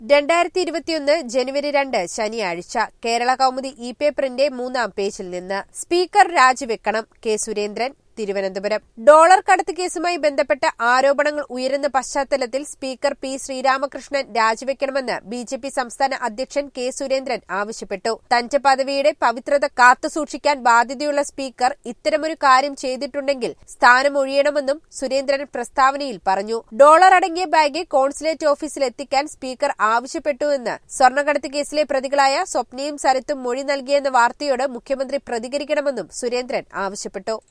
രണ്ടായിരത്തി ഇരുപത്തിയൊന്ന് ജനുവരി രണ്ട് ശനിയാഴ്ച കേരള കൗമുദി ഇ പേപ്പറിന്റെ മൂന്നാം പേജിൽ നിന്ന് സ്പീക്കർ രാജിവെക്കണം കെ സുരേന്ദ്രൻ തിരുവനന്തപുരം ഡോളർ കടത്ത് കേസുമായി ബന്ധപ്പെട്ട ആരോപണങ്ങൾ ഉയരുന്ന പശ്ചാത്തലത്തിൽ സ്പീക്കർ പി ശ്രീരാമകൃഷ്ണൻ രാജിവെക്കണമെന്ന് ബി ജെ പി സംസ്ഥാന അധ്യക്ഷൻ കെ സുരേന്ദ്രൻ ആവശ്യപ്പെട്ടു തന്റെ പദവിയുടെ പവിത്രത കാത്തുസൂക്ഷിക്കാൻ ബാധ്യതയുള്ള സ്പീക്കർ ഇത്തരമൊരു കാര്യം ചെയ്തിട്ടുണ്ടെങ്കിൽ സ്ഥാനമൊഴിയണമെന്നും സുരേന്ദ്രൻ പ്രസ്താവനയിൽ പറഞ്ഞു ഡോളർ അടങ്ങിയ ബാഗ് കോൺസുലേറ്റ് ഓഫീസിൽ എത്തിക്കാൻ സ്പീക്കർ ആവശ്യപ്പെട്ടുവെന്ന് സ്വർണ്ണക്കടത്ത് കേസിലെ പ്രതികളായ സ്വപ്നയും സരിത്തും മൊഴി നൽകിയെന്ന വാർത്തയോട് മുഖ്യമന്ത്രി പ്രതികരിക്കണമെന്നും സുരേന്ദ്രൻ ആവശ്യപ്പെട്ടു